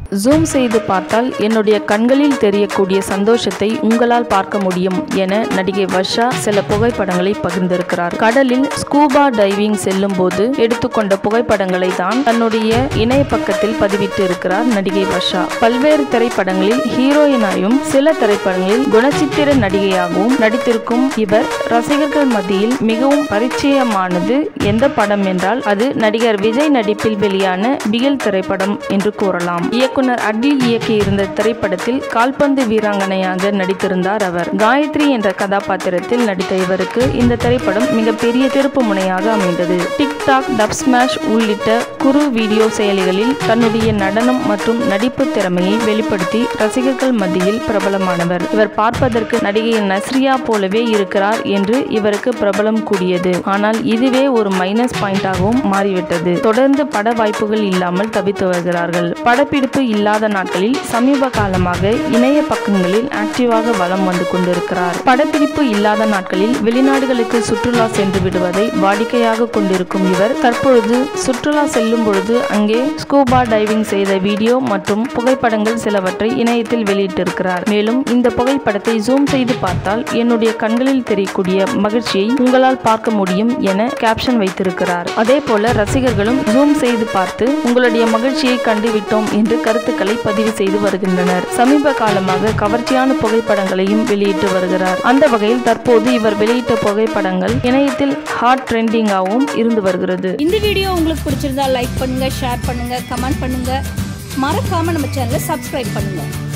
zoom செய்து பார்த்தால் என்னுடைய கண்களில் தெரியக்கூடிய சந்தோஷத்தை உங்களால் பார்க்க முடியும் என நடிகை வர்ஷா சில புகைப்படங்களை பகிர்ந்திருக்கிறார் கடலில் ஸ்கூபா டைவிங் செல்லும் போது எடுத்துக்கொண்ட புகைப்படங்களை தான் தன்னுடைய இணைய பக்கத்தில் பதிவிட்டு இருக்கிறார் நடிகை வர்ஷா பல்வேறு திரைப்படங்களில் ஹீரோயினாயும் சில திரைப்படங்களில் குணச்சித்திர நடிகையாகவும் நடித்திருக்கும் இவர் ரசிகர்கள் மத்தியில் மிகவும் பரிச்சயமானது எந்த படம் என்றால் அது நடிகர் விஜய் நடிப்பில் வெளியான பிகில் திரைப்படம் என்று கூறலாம் இயக்குனர் அட்லி இயக்கியிருந்த திரைப்படத்தில் கால்பந்து வீராங்கனையாக நடித்திருந்தார் அவர் காயத்ரி என்ற கதாபாத்திரத்தில் நடித்த இவருக்கு இந்த திரைப்படம் மிகப்பெரிய திருப்பு முனையாக அமைந்தது டிக்டாக் டப் ஸ்மாஷ் உள்ளிட்ட குறு வீடியோ செயலிகளில் தன்னுடைய நடனம் மற்றும் நடிப்பு திறமையை வெளிப்படுத்தி ரசிகர்கள் மத்தியில் பிரபலமானவர் இவர் பார்ப்பதற்கு நடிகை நஸ்ரியா போலவே இருக்கிறார் என்று இவருக்கு பிரபலம் கூடியது ஆனால் இதுவே ஒரு மைனஸ் பாயிண்டாகவும் மாறிவிட்டது தொடர்ந்து பட வாய்ப்புகள் இல்லாமல் தவித்து வருகிறார்கள் படப்பிடிப்பு இல்லாத நாட்களில் சமீப காலமாக இணைய பக்கங்களில் ஆக்டிவாக வலம் வந்து கொண்டிருக்கிறார் படப்பிடிப்பு இல்லாத நாட்களில் வெளிநாடுகளுக்கு சுற்றுலா சென்று விடுவதை வாடிக்கையாக கொண்டிருக்கும் இவர் தற்பொழுது சுற்றுலா செல்லும் பொழுது அங்கே ஸ்கூபா டைவிங் செய்த வீடியோ மற்றும் புகைப்படங்கள் சிலவற்றை இணையத்தில் வெளியிட்டிருக்கிறார் மேலும் இந்த புகைப்படத்தை ஜூம் செய்து பார்த்தால் என்னுடைய கண்களில் தெரியக்கூடிய மகிழ்ச்சியை உங்களால் பார்க்க முடியும் என கேப்ஷன் வைத்திருக்கிறார் அதே போல ரசிகர்களும் ஜூம் செய்து பார்த்து உங்களுடைய மகிழ்ச்சியை கண்டுவிட்டோம் என்று கருத்துக்களை பதிவு செய்து வருகின்றனர் சமீப காலமாக கவர்ச்சியான புகைப்படங்களையும் வெளியிட்டு வருகிறார் அந்த வகையில் தற்போது இவர் வெளியிட்ட புகைப்படங்கள் இணையத்தில் ஹாட் ட்ரெண்டிங்காகவும் இருந்து வருகிறது இந்த வீடியோ உங்களுக்கு பிடிச்சிருந்தா லைக் பண்ணுங்க ஷேர் பண்ணுங்க கமெண்ட் பண்ணுங்க மறக்காம நம்ம சேனலை சப்ஸ்கிரைப் பண்ணுங்க